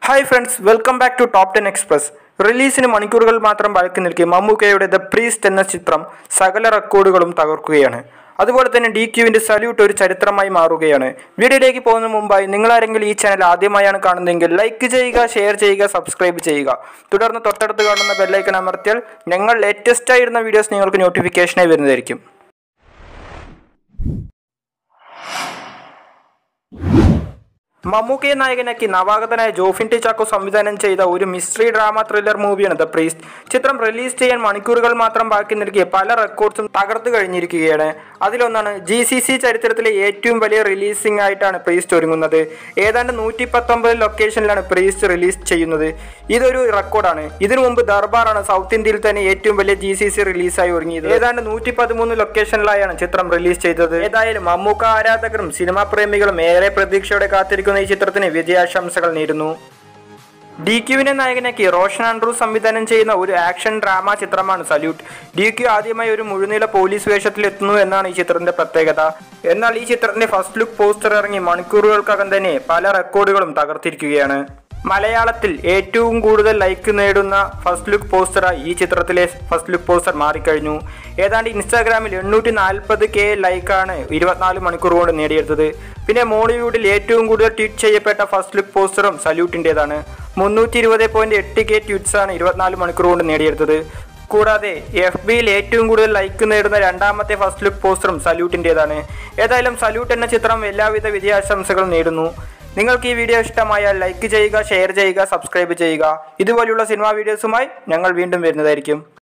hi friends welcome back to top ten express റിലീസിന് മണിക്കൂറുകൾ മാത്രം ബാക്കി നിൽക്കെ മമ്മൂക്കയുടെ ദ പ്രീസ്റ്റ് എന്ന ചിത്രം സകല റെക്കോർഡുകളും തകർക്കുകയാണ് അതുപോലെ തന്നെ ഡി ക്യുവിൻ്റെ സല്യൂട്ട് ഒരു ചരിത്രമായി മാറുകയാണ് വീഡിയോയിലേക്ക് പോകുന്ന മുമ്പായി നിങ്ങളാരെങ്കിലും ഈ ചാനൽ ആദ്യമായാണ് കാണുന്നതെങ്കിൽ ലൈക്ക് ചെയ്യുക ഷെയർ ചെയ്യുക സബ്സ്ക്രൈബ് ചെയ്യുക തുടർന്ന് തൊട്ടടുത്ത് കാണുന്ന ബെല്ലൈക്കൺ അമർത്തിയാൽ ഞങ്ങൾ ലേറ്റസ്റ്റ് ആയിരുന്ന വീഡിയോസ് നിങ്ങൾക്ക് നോട്ടിഫിക്കേഷനായി വരുന്നതായിരിക്കും മമ്മൂക്കയെ നായകനാക്കി നവാഗതനായ ജോഫിൻ ടി ചാക്കോ സംവിധാനം ചെയ്ത ഒരു മിസ്റ്ററി ഡ്രാമ ത്രില്ലർ മൂവിയാണ് ദ പ്രീസ്റ്റ് ചിത്രം റിലീസ് ചെയ്യാൻ മണിക്കൂറുകൾ മാത്രം ബാക്കി നിൽക്കിയ പല റെക്കോർഡ്സും തകർത്ത് കഴിഞ്ഞിരിക്കുകയാണ് അതിലൊന്നാണ് ജി സി സി ചരിത്രത്തിലെ ഏറ്റവും വലിയ റിലീസിംഗ് ആയിട്ടാണ് പ്രീസ്റ്റ് ഒരുങ്ങുന്നത് ഏതാണ്ട് നൂറ്റി പത്തൊമ്പത് ലൊക്കേഷനിലാണ് പ്രീസ്റ്റ് റിലീസ് ചെയ്യുന്നത് ഇതൊരു റെക്കോർഡാണ് ഇതിനു മുമ്പ് ദർബാറാണ് സൗത്ത് ഇന്ത്യയിൽ തന്നെ ഏറ്റവും വലിയ ജി സി സി റിലീസായി ഒരുങ്ങിയത് ഏതാണ്ട് നൂറ്റി പതിമൂന്ന് ലൊക്കേഷനിലായാണ് ചിത്രം റിലീസ് ചെയ്തത് ഏതായാലും മമ്മൂക്ക ആരാധകരും സിനിമാ പ്രേമികളും ഏറെ പ്രതീക്ഷയോടെ കാത്തിരിക്കുന്ന ഈ ചിത്രത്തിന് വിജയാശംസകൾ നേരുന്നു ഡി ക്യുവിനെ നായകനാക്കി റോഷൻ ആൻഡ്രൂ സംവിധാനം ചെയ്യുന്ന ഒരു ആക്ഷൻ ഡ്രാമ ചിത്രമാണ് സല്യൂട്ട് ഡി ക്യു ആദ്യമായി ഒരു മുഴുനീള പോലീസ് വേഷത്തിൽ എത്തുന്നു എന്നാണ് ഈ ചിത്രത്തിന്റെ പ്രത്യേകത എന്നാൽ ഈ ചിത്രത്തിന്റെ ഫസ്റ്റ് ലുക്ക് പോസ്റ്റർ ഇറങ്ങി മണിക്കൂറുകൾക്കകം തന്നെ പല റെക്കോർഡുകളും തകർത്തിരിക്കുകയാണ് മലയാളത്തിൽ ഏറ്റവും കൂടുതൽ ലൈക്ക് നേടുന്ന ഫസ്റ്റ് ലുക്ക് പോസ്റ്ററായി ഈ ചിത്രത്തിലെ ഫസ്റ്റ് ലുക്ക് പോസ്റ്റർ മാറിക്കഴിഞ്ഞു ഏതാണ്ട് ഇൻസ്റ്റാഗ്രാമിൽ എണ്ണൂറ്റി നാൽപ്പത് കെ ലൈക്കാണ് ഇരുപത്തിനാല് മണിക്കൂർ കൊണ്ട് നേടിയെടുത്തത് പിന്നെ മോളിവുഡിൽ ഏറ്റവും കൂടുതൽ ട്വീറ്റ് ചെയ്യപ്പെട്ട ഫസ്റ്റ് ലുക്ക് പോസ്റ്ററും സല്യൂട്ടിൻ്റെതാണ് മുന്നൂറ്റി ഇരുപത് പോയിന്റ് എട്ട് കെ ട്വീറ്റ്സ് ആണ് ഇരുപത്തിനാല് മണിക്കൂർ കൊണ്ട് നേടിയെടുത്തത് കൂടാതെ എഫ് ബിയിൽ ഏറ്റവും കൂടുതൽ ലൈക്ക് നേടുന്ന രണ്ടാമത്തെ ഫസ്റ്റ് ലുക്ക് പോസ്റ്ററും സല്യൂട്ടിൻ്റെതാണ് ഏതായാലും സല്യൂട്ട് എന്ന ചിത്രം എല്ലാവിധ വിജയാശംസകളും നേടുന്നു നിങ്ങൾക്ക് ഈ വീഡിയോ ഇഷ്ടമായാൽ ലൈക്ക് ചെയ്യുക ഷെയർ ചെയ്യുക സബ്സ്ക്രൈബ് ചെയ്യുക ഇതുപോലുള്ള സിനിമാ വീഡിയോസുമായി ഞങ്ങൾ വീണ്ടും വരുന്നതായിരിക്കും